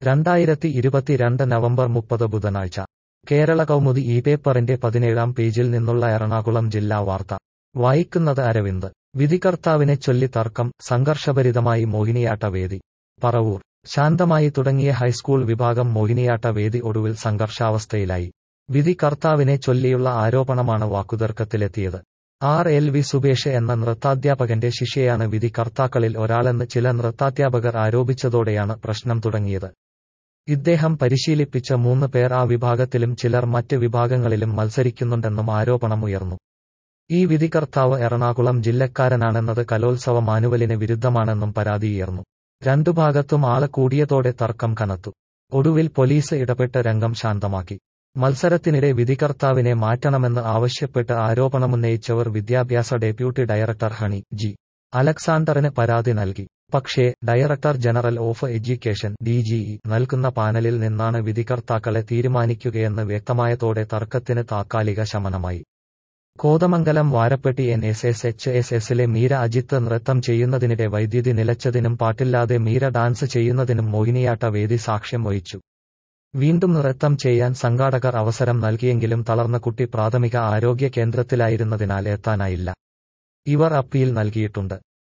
രണ്ടായിരത്തി ഇരുപത്തിരണ്ട് നവംബർ മുപ്പത് ബുധനാഴ്ച കേരള കൗമുദി ഈ പേപ്പറിന്റെ പതിനേഴാം പേജിൽ നിന്നുള്ള എറണാകുളം ജില്ലാ വാർത്ത വായിക്കുന്നത് അരവിന്ദ് വിധികർത്താവിനെ ചൊല്ലി തർക്കം സംഘർഷഭരിതമായി മോഹിനിയാട്ട വേദി പറവൂർ ശാന്തമായി തുടങ്ങിയ ഹൈസ്കൂൾ വിഭാഗം മോഹിനിയാട്ട വേദി ഒടുവിൽ സംഘർഷാവസ്ഥയിലായി വിധി കർത്താവിനെ ചൊല്ലിയുള്ള ആരോപണമാണ് വാക്കുതർക്കത്തിലെത്തിയത് ആർ എൽ വി സുബേഷ് എന്ന നൃത്താധ്യാപകന്റെ ശിഷ്യയാണ് വിധി കർത്താക്കളിൽ ഒരാളെന്ന് ചില നൃത്താധ്യാപകർ ആരോപിച്ചതോടെയാണ് പ്രശ്നം തുടങ്ങിയത് ഇദ്ദേഹം പരിശീലിപ്പിച്ച മൂന്ന് പേർ ആ വിഭാഗത്തിലും ചിലർ മറ്റ് വിഭാഗങ്ങളിലും മത്സരിക്കുന്നുണ്ടെന്നും ആരോപണമുയർന്നു ഈ വിധികർത്താവ് എറണാകുളം ജില്ലക്കാരനാണെന്നത് കലോത്സവ മാനുവലിന് വിരുദ്ധമാണെന്നും പരാതിയുയർന്നു രണ്ടു ഭാഗത്തും ആള് കൂടിയതോടെ തർക്കം കനത്തു ഒടുവിൽ പോലീസ് ഇടപെട്ട് രംഗം ശാന്തമാക്കി മത്സരത്തിനിടെ വിധികർത്താവിനെ മാറ്റണമെന്ന് ആവശ്യപ്പെട്ട് ആരോപണമുന്നയിച്ചവർ വിദ്യാഭ്യാസ ഡെപ്യൂട്ടി ഡയറക്ടർ ഹണി ജി അലക്സാണ്ടറിന് പരാതി നൽകി പക്ഷേ director general of education DGE നൽകുന്ന പാനലിൽ നിന്നാണ് വിധികർത്താക്കളെ തീരുമാനിക്കുകയെന്ന് വ്യക്തമായതോടെ തർക്കത്തിന് താത്കാലിക ശമനമായി Kothamangalam Varappetty N S S H S എസിലെ മീര അജിത്ത് നൃത്തം ചെയ്യുന്നതിനിടെ വൈദ്യുതി നിലച്ചതിനും പാട്ടില്ലാതെ മീര ഡാൻസ് ചെയ്യുന്നതിനും മോഹിനിയാട്ട വേദി സാക്ഷ്യം വഹിച്ചു വീണ്ടും നൃത്തം ചെയ്യാൻ സംഘാടകർ അവസരം നൽകിയെങ്കിലും തളർന്ന കുട്ടി പ്രാഥമിക ആരോഗ്യ കേന്ദ്രത്തിലായിരുന്നതിനാൽ എത്താനായില്ല ഇവർ അപ്പീൽ നൽകിയിട്ടുണ്ട്